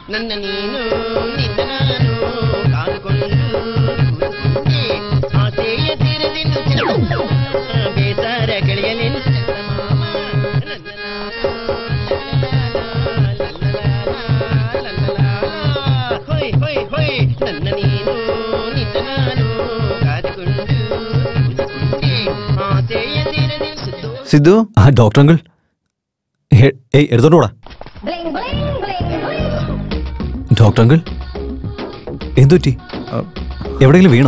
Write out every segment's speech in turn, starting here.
ನನ್ನ ನೀನು ನಿನ್ನ ನಾನು ಕಾದುಕೊಂಡು ಕೂತ್ಕೊಂಡೆ. ಆಸೆಯ ತೀರದಿನ್ನು ಚಂದ ಬೇಸರ ಕಳೆಯಲೆನ್ನು ಚಂದ ಮಾಮ ನನ್ನ ನಾನು ಹೊಯ್ ಹೊಯ್ ಹೊಯ್ ನನ್ನ ನೀನು ನಿನ್ನ ನಾನು ಕಾದುಕೊಂಡು ಕೂತ್ಕೊಂಡೆ. ಆಸೆಯ ತೀರದಿನ್ನು സിദ്ധു ആ ഡോക്ടർ അങ്കിൾ ഹേ- ഏയ് എടുത്തോണ്ട് പോടാ ഡോക്ടർ അങ്കിൾ എന്തു പറ്റി എവിടെയെങ്കിലും വീണോ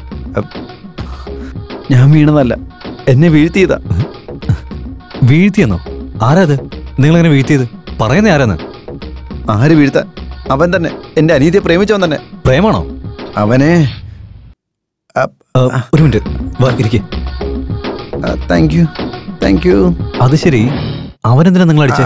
ഞാൻ വീണതല്ല എന്നെ വീഴ്ത്തിയതാ വീഴ്ത്തിയെന്നോ ആരാ അത് നിങ്ങളെങ്ങനെ വീഴ്ത്തിയത് പറയുന്നേ ആരാന്ന് ആര് വീഴ്ത്ത അവൻ തന്നെ എന്റെ അനീതിയെ പ്രേമിച്ചവൻ തന്നെ പ്രേമാണോ അവനെ ആ, ഒരു മിനിറ്റ് വാ ഇരിക്കേ താങ്ക് യു താങ്ക് യു അത് ശരി അവനെന്തിനാ നിങ്ങൾ അടിച്ചേ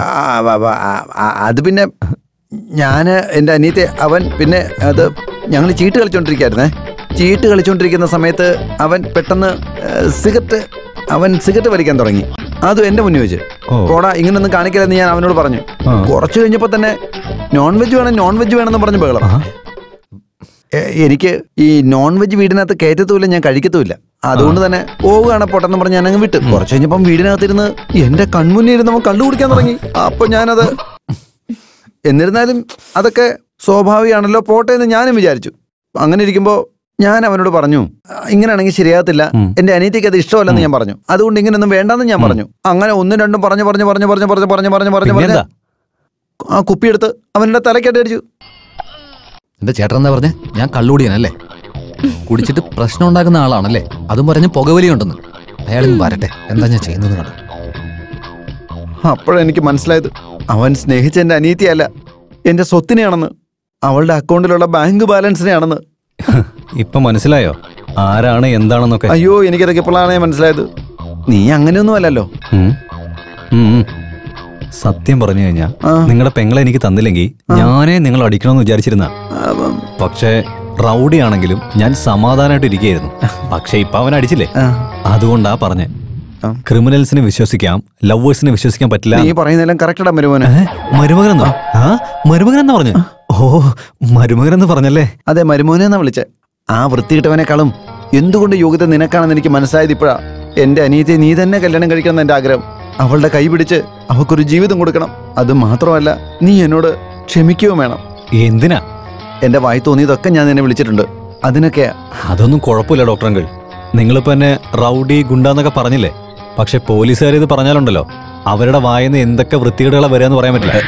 അത് പിന്നെ ഞാന് എന്റെ അനിയത്തെ അവൻ പിന്നെ അത് ഞങ്ങൾ ചീട്ട് കളിച്ചോണ്ടിരിക്കായിരുന്നേ ചീട്ട് കളിച്ചോണ്ടിരിക്കുന്ന സമയത്ത് അവൻ പെട്ടെന്ന് സിഗരറ്റ് അവൻ സിഗരറ്റ് വലിക്കാൻ തുടങ്ങി അതും എന്റെ മുന്നിൽ വെച്ച് ഓ. പോടാ ഇങ്ങനൊന്നും കാണിക്കില്ലെന്ന് ഞാൻ അവനോട് പറഞ്ഞു ആ. കുറച്ച് കഴിഞ്ഞപ്പോ തന്നെ നോൺ വെജ് വേണം നോൺ വെജ് വേണമെന്ന് പറഞ്ഞ് ബഹളം ആ, എ- എനിക്ക് ഈ നോൺ വെജ് വീടിനകത്ത് കയറ്റത്തുമില്ല ഞാൻ കഴിക്കത്തുമില്ല അതുകൊണ്ട് തന്നെ പോവുകയാണ് പൊട്ടെന്ന് പറഞ്ഞ് ഞാൻ അങ്ങ് വിട്ടു കുറച്ച് കഴിഞ്ഞപ്പം വീടിനകത്തിരുന്ന് എന്റെ കൺമുന്നിൽ ഇരുന്നവൻ കള്ളു കുടിക്കാൻ തുടങ്ങി അപ്പൊ ഞാനത് എന്നിരുന്നാലും അതൊക്കെ സ്വാഭാവികമാണല്ലോ പോട്ടെ എന്ന് ഞാനും വിചാരിച്ചു അങ്ങനെ ഇരിക്കുമ്പോ ഞാൻ അവനോട് പറഞ്ഞു "ആ, ഇങ്ങനെയാണെങ്കിൽ ശരിയാകത്തില്ല ഉം. എന്റെ അനിയത്തിക്ക് അത് ഇഷ്ടമല്ലെന്ന് ഞാൻ പറഞ്ഞു അതുകൊണ്ട് ഇങ്ങനെയൊന്നും വേണ്ടെന്ന് ഞാൻ പറഞ്ഞു അങ്ങനെ ഒന്നും രണ്ടും പറഞ്ഞു പറഞ്ഞു പറഞ്ഞു പറഞ്ഞു പറഞ്ഞു പറഞ്ഞു പറഞ്ഞു പറഞ്ഞു പറഞ്ഞു പിന്നെന്താ ആ കുപ്പിയെടുത്ത് അവന്റെ തലക്കെട്ട് അടിച്ചു എന്റെ ചേട്ടൻ എന്താ പറഞ്ഞേ ഞാൻ കള്ളുകൂടിയാനല്ലേ കുടിച്ചിട്ട് പ്രശ്നം ഉണ്ടാക്കുന്ന ആളാണല്ലേ അതും പറഞ്ഞ് പുകവലിയുണ്ടെന്ന് അയാളും വരട്ടെ എന്താ ഞാൻ ചെയ്യുന്നത് കണ്ടു അപ്പോഴെനിക്ക് മനസ്സിലായത് അവൻ സ്നേഹിച്ച എൻ്റെ അനീതിയല്ല എൻ്റെ സ്വത്തിനെയാണെന്ന് അവളുടെ അക്കൗണ്ടിലുള്ള ബാങ്ക് ബാലൻസിനെയാണെന്ന് ഇപ്പൊ മനസ്സിലായോ ആരാണ് എന്താണെന്നൊക്കെ അയ്യോ എനിക്കതൊക്കെ ഇപ്പോഴാണ് മനസ്സിലായത് നീ അങ്ങനെയൊന്നും അല്ലല്ലോ ഉം. ഉം, ഉം. സത്യം പറഞ്ഞു കഴിഞ്ഞാ ആ. നിങ്ങളുടെ പെങ്ങളെ എനിക്ക് തന്നില്ലെങ്കിൽ ഞാനേ നിങ്ങൾ അടിക്കണമെന്ന് വിചാരിച്ചിരുന്ന അപ്പം, പക്ഷേ റൗഡി ആണെങ്കിലും ഞാൻ സമാധാനമായിട്ട് ഇരിക്കുകയായിരുന്നു പക്ഷെ ഇപ്പൊ അവൻ അടിച്ചില്ലേ ആ, അതുകൊണ്ടാ പറഞ്ഞേ ആ. ക്രിമിനൽസിനെ വിശ്വസിക്കാം ലവേഴ്സിനെ വിശ്വസിക്കാൻ പറ്റില്ല നീ പറയുന്നതെല്ലാം കറക്റ്റടാ മരുമോനെ ഏ? മരുമകനെന്നോ ആ മരുമകനെന്നാ പറഞ്ഞു ഓ മരുമകനെന്ന് പറഞ്ഞല്ലേ അതെ മരുമോനെ എന്നാ വിളിച്ചേ ആ വൃത്തികിട്ടവനേക്കാളും എന്തുകൊണ്ട് യോഗ്യത നിനക്കാണെന്ന് എനിക്ക് മനസ്സിലായത് ഇപ്പോഴാ എൻ്റെ അനിയത്തെ നീ തന്നെ കല്യാണം കഴിക്കണം എന്ന് എൻ്റെ ആഗ്രഹം അവളുടെ കൈ പിടിച്ച് അവൾക്കൊരു ജീവിതം കൊടുക്കണം അത് മാത്രമല്ല നീ എന്നോട് ക്ഷമിക്കുകയും വേണം എന്തിനാ എൻ്റെ വായി തോന്നിയതൊക്കെ ഞാൻ നിന്നെ വിളിച്ചിട്ടുണ്ട് അതിനൊക്കെ അതൊന്നും കുഴപ്പമില്ല ഡോക്ടർ അങ്കിൾ നിങ്ങളിപ്പോ എന്നെ റൗഡി ഗുണ്ടാന്നൊക്കെ പറഞ്ഞില്ലേ പക്ഷെ പോലീസുകാർ ഇത് പറഞ്ഞാലുണ്ടല്ലോ അവരുടെ വായന്ന് എന്തൊക്കെ വൃത്തികേടുകളാ വരിക എന്ന് പറയാൻ പറ്റില്ല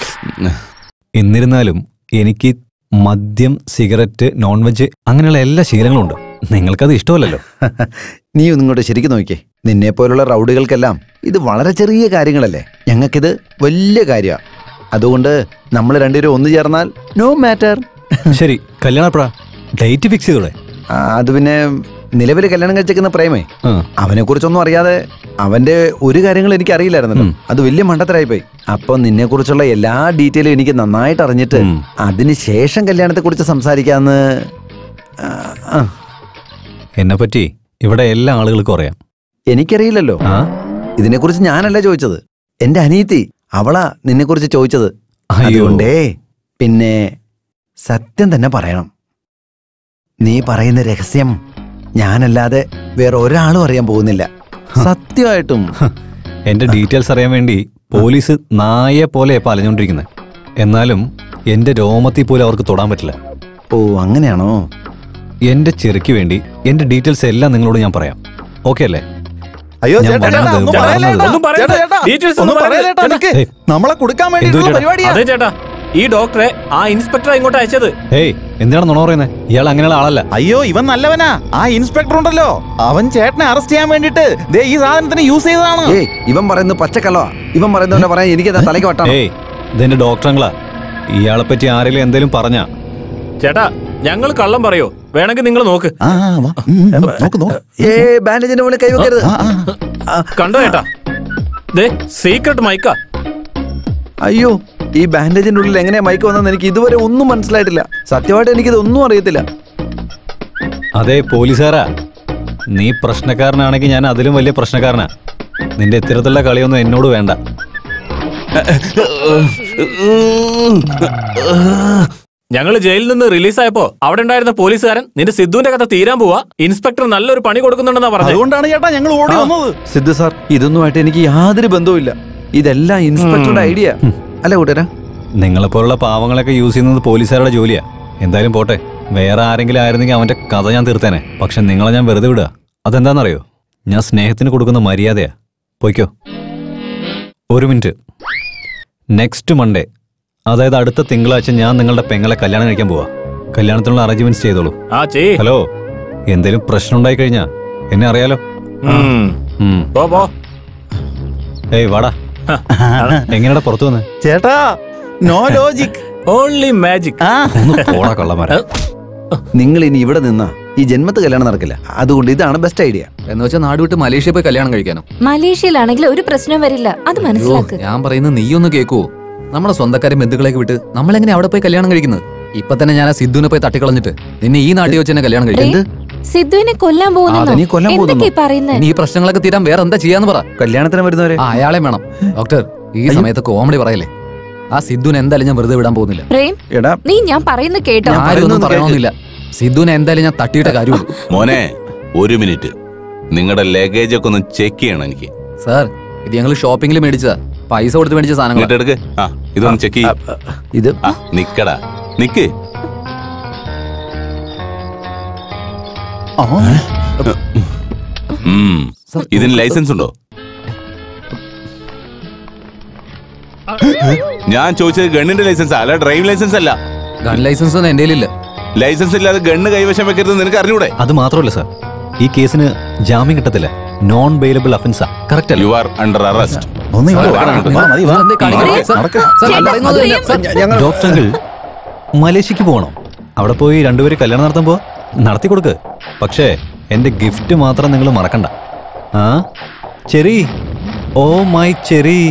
എന്നിരുന്നാലും എനിക്ക് മദ്യം സിഗരറ്റ് നോൺ വെജ് അങ്ങനെയുള്ള എല്ലാ ശീലങ്ങളും ഉണ്ട് നിങ്ങൾക്കത് ഇഷ്ടമല്ലല്ലോ നീ ഒന്നും ഇങ്ങോട്ട് ശരിക്കും നോക്കിയേ നിന്നെ പോലുള്ള റൗഡുകൾക്കെല്ലാം ഇത് വളരെ ചെറിയ കാര്യങ്ങളല്ലേ ഞങ്ങൾക്കിത് വലിയ കാര്യമാണ് അതുകൊണ്ട് നമ്മൾ രണ്ടുപേരും ഒന്നു ചേർന്നാൽ നോ മാറ്റർ ശരി കല്യാണം എപ്പോഴാ ഡേറ്റ് ഫിക്സ് ചെയ്തോടെ അത് പിന്നെ നിലവിൽ കല്യാണം കഴിച്ചേക്കുന്ന പ്രേമേ ആ, അവനെ കുറിച്ചൊന്നും അറിയാതെ അവന്റെ ഒരു കാര്യങ്ങൾ എനിക്ക് അറിയില്ലായിരുന്നല്ലോ ഉം. അത് വലിയ മണ്ടത്തരായി പോയി അപ്പൊ നിന്നെ കുറിച്ചുള്ള എല്ലാ ഡീറ്റെയിലും എനിക്ക് നന്നായിട്ട് അറിഞ്ഞിട്ട് ഉം. അതിന് ശേഷം കല്യാണത്തെ കുറിച്ച് സംസാരിക്കാന്ന് ആ, ആ, എന്നെ പറ്റി ഇവിടെ എല്ലാ ആളുകൾക്കും അറിയാം എനിക്കറിയില്ലല്ലോ ആ ഇതിനെക്കുറിച്ച് ഞാനല്ല ചോദിച്ചത് എന്റെ അനീതി അവളാ നിന്നെക്കുറിച്ച് ചോദിച്ചത് അയ്യോ അതുകൊണ്ടേ പിന്നെ സത്യം തന്നെ പറയണം നീ പറയുന്ന രഹസ്യം ഞാനല്ലാതെ വേറെ ഒരാളും അറിയാൻ പോകുന്നില്ല സത്യമായിട്ടും എന്റെ ഡീറ്റെയിൽസ് അറിയാൻ വേണ്ടി പോലീസ് നായെ പോലെ ഇപ്പൊ അലഞ്ഞോണ്ടിരിക്കുന്നത് എന്നാലും എന്റെ രോമത്തിൽ പോലും അവർക്ക് തൊടാൻ പറ്റില്ല ഓ അങ്ങനെയാണോ എന്റെ ചെറുക്ക് വേണ്ടി എന്റെ ഡീറ്റെയിൽസ് എല്ലാം നിങ്ങളോട് ഞാൻ പറയാം ഓക്കെ അല്ലേ അയ്യോ ഞാൻ ചേട്ടാ, വന്നത് ചേട്ടാ, ഒന്നും വളർന്നത്. പറയല്ലേ, ചേട്ടാ. ഒന്നും പറയരുത്. ചേട്ടാ, ചേട്ടാ, Details ഒന്നും ഒന്നും പറയല്ലേ, ചേട്ടാ, പറയരുത്. നിക്ക്. ഏയ്. നമ്മളെ കൊടുക്കാൻ വേണ്ടിയിട്ടുള്ള എന്തുവാ ചേട്ടാ? പരിപാടിയാ അതെ ചേട്ടാ ഈ ഡോക്ടറെ ആ ഇൻസ്പെക്ടറെ ഇങ്ങോട്ട് അയച്ചത് ഏയ് എന്താണ് നുണ പറയുന്നത് ഇയാൾ അങ്ങനെയുള്ള ആളല്ല അയ്യോ ഇവൻ നല്ലവനാ ആ ഇൻസ്പെക്ടർ ഉണ്ടല്ലോ അവൻ ചേട്ടനെ അറസ്റ്റ് ചെയ്യാൻ വേണ്ടിട്ട് ദേ ഈ സാധനത്തിന് യൂസ് ചെയ്തതാണ് ഏയ് ഇവൻ പറയുന്നത് പച്ചക്കള്ളവാ ഇവൻ പറയുന്നവനെ പറയാൻ എനിക്ക് ദാ തലയ്ക്ക് വട്ടാണ് ഏയ് ഇതെന്റെ ഡോക്ടറങ്ങളാ ഇയാളെ പറ്റി ആരെങ്കിലും എന്തെങ്കിലും പറഞ്ഞാ ചേട്ടാ ഞങ്ങൾ കള്ളം പറയോ വേണമെങ്കിൽ നിങ്ങൾ നോക്ക് ആ, ആ, വാ. ഉം, ഉം, നോക്ക് നോക്ക് ഏ ബാൻഡേജിന്റെ മുകളിൽ കൈവെക്കരുത് ആ, ആ. കണ്ടോ ചേട്ടാ ദേ സീക്രട്ട് മൈക്കാ അയ്യോ ഈ ബാൻഡേജിന്റെ ഉള്ളിൽ എങ്ങനെയാ മയക്ക് വന്നെന്ന് എനിക്ക് ഇതുവരെ ഒന്നും മനസ്സിലായിട്ടില്ല സത്യമായിട്ട് എനിക്കിത് ഒന്നും അറിയത്തില്ല അതെ പോലീസുകാരാ നീ പ്രശ്നക്കാരനാണെങ്കിൽ ഞാൻ അതിലും വലിയ പ്രശ്നക്കാരനാ നിന്റെ ഇത്തരത്തിലുള്ള കളിയൊന്നും എന്നോട് വേണ്ട ഞങ്ങൾ ജയിലിൽ നിന്ന് റിലീസായപ്പോ അവിടെ ഉണ്ടായിരുന്ന പോലീസുകാരൻ നിന്റെ സിദ്ധുവിന്റെ കഥ തീരാൻ പോവാ ഇൻസ്പെക്ടർ നല്ലൊരു പണി കൊടുക്കുന്നുണ്ടെന്നാ പറഞ്ഞത് അതുകൊണ്ടാണ് ചേട്ടാ ഞങ്ങൾ ഓടി വന്നത് സിദ്ധു സാർ ഇതൊന്നുമായിട്ട് എനിക്ക് യാതൊരു ബന്ധവുമില്ല ഇതെല്ലാം ഇൻസ്പെക്ടറുടെ ഐഡിയ അല്ല കൂട്ടരാ നിങ്ങളെപ്പോലുള്ള പാവങ്ങളൊക്കെ യൂസ് ചെയ്യുന്നത് പോലീസുകാരുടെ ജോലിയാ എന്തായാലും പോട്ടെ വേറെ ആരെങ്കിലും ആയിരുന്നെങ്കിൽ അവന്റെ കഥ ഞാൻ തീർത്തേനെ പക്ഷെ നിങ്ങളെ ഞാൻ വെറുതെ വിടുക അതെന്താണെന്നറിയോ ഞാൻ സ്നേഹത്തിന് കൊടുക്കുന്ന മര്യാദയാ പോയിക്കോ ഒരു മിനിറ്റ് നെക്സ്റ്റ് മൺഡേ അതായത് അടുത്ത തിങ്കളാഴ്ച ഞാൻ നിങ്ങളുടെ പെങ്ങളെ കല്യാണം കഴിക്കാൻ പോവാ കല്യാണത്തിനുള്ള അറേഞ്ച്മെന്റ്സ് ചെയ്തോളൂ ആ ചെയ് ഹലോ എന്തേലും പ്രശ്നം ഉണ്ടായി കഴിഞ്ഞാ എന്നെ അറിയാലോ ഉം. ഉം. പോ പോ ഏയ് വാടാ എങ്ങനെയാ പുറത്തു വന്ന് ചേട്ടാ നോ ലോജിക് ഓൺലി മാജിക് ആ ഒന്ന് പോടാ കള്ളമാരാ നിങ്ങൾ ഇനി ഇവിടെ നിന്നാ ഈ ജന്മത്ത് കല്യാണം നടക്കില്ല അതുകൊണ്ട് ഇതാണ് ബെസ്റ്റ് ഐഡിയ എന്ന് വെച്ചാൽ നാട് വിട്ട് മലേഷ്യ പോയി കല്യാണം കഴിക്കാനോ മലേഷ്യയിലാണെങ്കിൽ ഒരു പ്രശ്നം വരില്ല അത് അയ്യോ, മനസ്സിലാക്ക് ഞാൻ പറയുന്നത് നീ ഒന്ന് കേക്കുവോ നമ്മുടെ സ്വന്തക്കാരും ബന്ധുക്കളെയൊക്കെ വിട്ട് നമ്മളെങ്ങനെ അവിടെ പോയി കല്യാണം കഴിക്കുന്നത് ഇപ്പൊ തന്നെ ഞാൻ ആ സിദ്ധുവിനെ പോയി തട്ടിക്കളഞ്ഞിട്ട് നിന്നെ ഈ നാട്ടിൽ വെച്ച് തന്നെ കല്യാണം കഴിക്കും ഏ? സിദ്ധുവിനെ കൊല്ലാൻ പോകുന്നു നീ കൊല്ലാൻ എന്തൊക്കെയാ പറയുന്നേ ഇനി ഈ പ്രശ്നങ്ങളൊക്കെ തീരാൻ വേറെ എന്താ ചെയ്യാന്ന് പറ കല്യാണത്തിന് വരുന്നവരെ ആ അയാളെ വേണം ഡോക്ടർ ഈ സമയത്ത് കോമഡി പറയല്ലേ ആ സിദ്ധുവിനെ എന്തായാലും ഞാൻ വെറുതെ വിടാൻ പോകുന്നില്ല പ്രേം എടാ നീ ഞാൻ പറയുന്ന കേട്ടോ ആരും ഒന്നും പറയുന്നത് പറയണമെന്നില്ല സിദ്ധുവിനെ എന്തായാലും ഞാൻ തട്ടിയിട്ട കാര്യമുള്ളൂ മോനെ ഒരു മിനിറ്റ് നിങ്ങളുടെ ലഗേജ് ഒക്കെ ഒന്ന് ചെക്ക് ചെയ്യണം എനിക്ക് സാർ ഇത് ഞങ്ങൾ ഷോപ്പിംഗിൽ മേടിച്ചതാ പൈസ കൊടുത്ത് മേടിച്ച സാധനങ്ങൾ ഇങ്ങോട്ട് എടുക്ക് ആ ഇതൊന്ന് ചെക്ക് ചെയ്യ ഇത് ആ നിക്കടാ നിക്ക് ഉം. ഇതിന് ലൈസൻസ് ഉണ്ടോ ഞാൻ ചോദിച്ചത് ഗണ്ണിന്റെ ലൈസൻസ് അല്ല ഡ്രൈവിംഗ് ലൈസൻസ് അല്ല ഗൺ ലൈസൻസ് ഒന്നും എന്റെ ഇല്ല ലൈസൻസ് ഇല്ലാതെ ഗണ്ണ് കൈവശം വെക്കരുത് നിനക്ക് അറിഞ്ഞൂടെ അത് മാത്രമല്ല സാർ ഈ കേസിന് ജാമ്യം കിട്ടത്തില്ല നോൺ ബെയിലബിൾ അഫൻസാ കറക്റ്റ് അല്ലേ യു ആർ അണ്ടർ അറസ്റ്റ് ഒന്ന് സാർ, ഇങ്ങോട്ട് വാ, വാ, വാ, വാ, മതി, വാ. എന്തേ കാണിക്കണേ? സാർ, നടക്ക്. സാർ, ഞാൻ പറയുന്നത് കേൾക്ക്. സാർ, ഞങ്ങൾ ഡോക്ടർ മലേഷ്യക്ക് പോകണം അവിടെ പോയി രണ്ടുപേര് കല്യാണം നടത്തുമ്പോ നടത്തി കൊടുക്ക് പക്ഷേ എന്റെ ഗിഫ്റ്റ് മാത്രം നിങ്ങൾ മറക്കണ്ട ആ Cherry oh my Cherry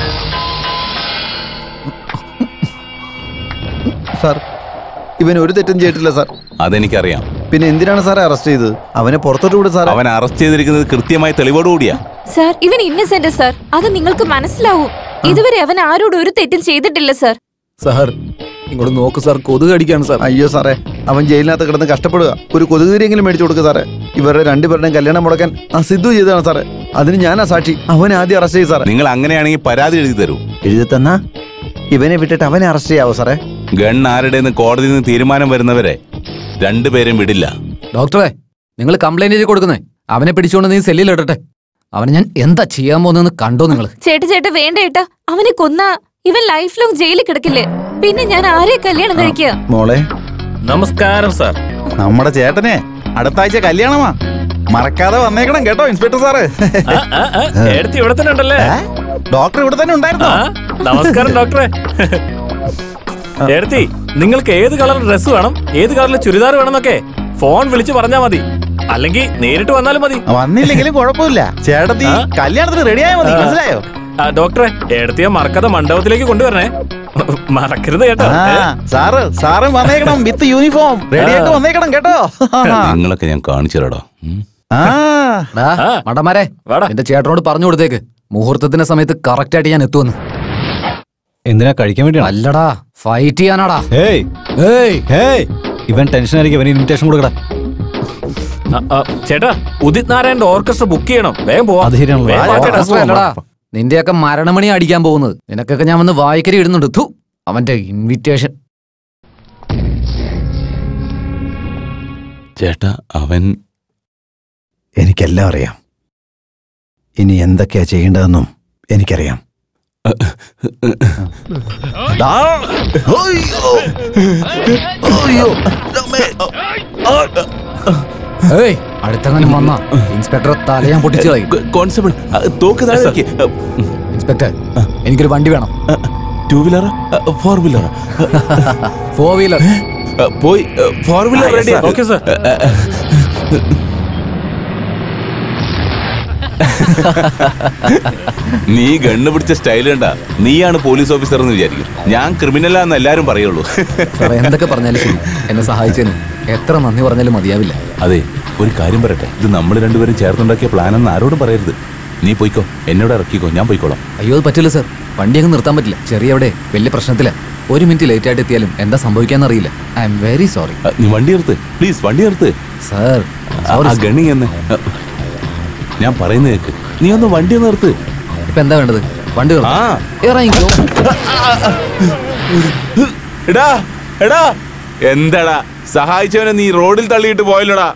sir ഇവൻ ഒരു തെറ്റും ചെയ്തിട്ടില്ല സാർ അതെനിക്കറിയാം പിന്നെ എന്തിനാണ് സാറേ അറസ്റ്റ് ചെയ്തത് അവനെ പുറത്തോട്ട് വിട് സാറേ അവൻ അറസ്റ്റ് ചെയ്തിരിക്കുന്നത് കൃത്യമായ തെളിവോടുകൂടിയാ സാർ ഇവൻ ഇന്നസെന്റ് സാർ അത് നിങ്ങൾക്ക് മനസ്സിലാവും ഇതുവരെ അവൻ ആരോടും ഒരു തെറ്റും ചെയ്തിട്ടില്ല സാർ സാർ ഇങ്ങോട്ട് നോക്ക് സാർ കൊതുക് അടിക്കാണ് സാർ അയ്യോ സാറേ അവൻ ജയിലിനകത്ത് കിടന്ന് കഷ്ടപ്പെടുക ഒരു കൊതുകുതിരിയെങ്കിലും മേടിച്ചു കൊടുക്കുക സാറേ ഇവരുടെ രണ്ടുപേരുടെയും കല്യാണം മുടക്കാൻ ആ സിദ്ധു ചെയ്തതാണ് സാറേ അതിന് ഞാനാ സാക്ഷി അവനെ ആദ്യം അറസ്റ്റ് ചെയ്യും സാറേ നിങ്ങൾ അങ്ങനെയാണെങ്കിൽ പരാതി എഴുതി തരൂ എഴുതി തന്നാ ഇവനെ വിട്ടിട്ട് അവനെ അറസ്റ്റ് ചെയ്യാവോ സാറേ ഗൺ ആരുടെന്ന് കോടതിയിൽ നിന്ന് തീരുമാനം വരുന്നവരെ രണ്ടുപേരും വിടില്ല ഡോക്ടറെ നിങ്ങൾ കംപ്ലൈന്റ് ചെയ്ത് കൊടുക്കുന്നേ അവനെ പിടിച്ചുകൊണ്ട് നീ സെല്ലിൽ ഇടട്ടെ അവനെ ഞാൻ എന്താ ചെയ്യാൻ പോകുന്നതെന്ന് കണ്ടോ നിങ്ങൾ ചേട്ട ചേട്ട വേണ്ട ഏട്ടാ അവനെ കൊന്ന ഇവൻ ലൈഫ് ലോങ് ജയിലിൽ കിടക്കില്ലേ പിന്നെ ഞാൻ ആരെ കല്യാണം കഴിക്കുക മോളെ നമസ്കാരം സാർ നമ്മുടെ ചേട്ടനെ അടുത്ത ആഴ്ച കല്യാണമാ മറക്കാതെ വന്നേക്കണം കേട്ടോ ഇൻസ്പെക്ടർ സാറ് ആ, ആ, ആ, എടുത്ത് ഇവിടെ തന്നെ ഉണ്ടല്ലേ ഏ? ഡോക്ടർ ഇവിടെ തന്നെ ഉണ്ടായിരുന്നോ ആ, നമസ്കാരം ഡോക്ടറെ എടുത്തി നിങ്ങൾക്ക് ഏത് കളർ ഡ്രസ് വേണം ഏത് കളറിൽ ചുരിദാർ വേണമെന്നൊക്കെ ഫോൺ വിളിച്ച് പറഞ്ഞാ മതി അല്ലെങ്കിൽ നേരിട്ട് വന്നാലും മതി വന്നില്ലെങ്കിലും കുഴപ്പമില്ല ചേട്ടത്തി ആ? കല്യാണത്തിന് റെഡിയായ മതി മനസ്സിലായോ ആ, ഡോക്ടറെ എടുത്തിയ മറക്കാതെ മണ്ഡപത്തിലേക്ക് കൊണ്ടുവരണേ മറക്കരുത് കേട്ടോ ആ ഏ? സാറ് സാറ് വന്നേക്കണം വിത്ത് യൂണിഫോം റെഡി ആയിട്ട് വന്നേക്കണം കേട്ടോ നിങ്ങളൊക്കെ ഞാൻ കാണിച്ചു തരാടോ ഉം. ആ ഡാ, ആ. മണ്ടന്മാരെ വാടാ. എന്റെ ചേട്ടനോട് പറഞ്ഞു കൊടുത്തേക്ക് മുഹൂർത്തത്തിന്റെ സമയത്ത് കറക്റ്റ് ആയിട്ട് ഞാൻ എത്തുമെന്ന് എന്തിനാ കഴിക്കാൻ വേണ്ടിയാണ് അല്ലടാ ഫൈറ്റ് ചെയ്യാനാടാ ഏയ് ഏയ് ഏയ് ഇവൻ ടെൻഷൻ ആയിരിക്കും ഇവന് ഇൻവിറ്റേഷൻ കൊടുക്കടാ ആ, ആ, ചേട്ടാ ഉദിത് നാരായണന്റെ ഓർക്കസ്ട്ര ബുക്ക് ചെയ്യണം വേഗം പോവാം അത് ശരിയാണല്ലോ. വേഗം വാ ചേട്ടാ. ഓർക്കസ്ട്ര അല്ലടാ നിന്റെയൊക്കെ മരണമണി അടിക്കാൻ പോകുന്നത് നിനക്കൊക്കെ ഞാൻ വന്ന് വായിക്കരി ഇടുന്നുണ്ട് ഥു അവന്റെ ഇൻവിറ്റേഷൻ ചേട്ടാ അവൻ എനിക്കെല്ലാം അറിയാം ഇനി എന്തൊക്കെയാ ചെയ്യേണ്ടതെന്നും എനിക്കറിയാം ഡാ. അയ്യോ അമ്മേ. ഏയ് അടുത്തങ്ങനെ വന്ന ഇൻസ്പെക്ടർ തല ഞാൻ പൊട്ടിച്ചു കളയും കോൺസ്റ്റബിൾ തോക്ക് താഴെ വെക്ക്. ഇൻസ്പെക്ടർ എനിക്കൊരു വണ്ടി വേണം two wheeler four wheeler four wheeler പോയി four wheeler ready okay sir നീ ഗണ്ണ് പിടിച്ച സ്റ്റൈൽ കണ്ട നീയാണ് പോലീസ് ഓഫീസർ എന്ന് വിചാരിക്കും ഞാൻ ക്രിമിനലാന്ന് എല്ലാരും പറയുള്ളൂ സാറേ എന്തൊക്കെ പറഞ്ഞാലും ശരി എന്നെ സഹായിച്ചതിന് എത്ര നന്ദി പറഞ്ഞാലും മതിയാവില്ല അതെ ഒരു കാര്യം പറയട്ടെ ഇത് നമ്മൾ രണ്ടുപേരും ചേർത്തുണ്ടാക്കിയ പ്ലാൻ എന്ന് ആരോടും പറയരുത് നീ പോയിക്കോ എന്നോട് ഇറക്കിക്കോ ഞാൻ പോയിക്കോളാം അയ്യോ അത് പറ്റില്ല സാർ വണ്ടി അങ്ങ് നിർത്താൻ പറ്റില്ല ചെറിയ അവിടെ വലിയ പ്രശ്നത്തില ഒരു മിനിറ്റ് ലേറ്റ് ആയിട്ട് എത്തിയാലും എന്താ സംഭവിക്കാന്ന് അറിയില്ല ഐ എം വെരി സോറി ആ, നീ വണ്ടി നിർത്ത് പ്ലീസ് വണ്ടി നിർത്ത് സാർ ആ, ആ ഗണി എന്നെ ആ, ഞാൻ പറയുന്നത് കേക്ക് നീ ഒന്ന് വണ്ടി ഒന്ന് നിർത്ത് ഇപ്പൊ എന്താ വേണ്ടത് വണ്ടി ആ നിർത്താം. ഇറങ്ങിക്കോ എടാ എടാ എന്താടാ സഹായിച്ചവനെ നീ റോഡിൽ തള്ളിയിട്ട് പോയല്ലോടാ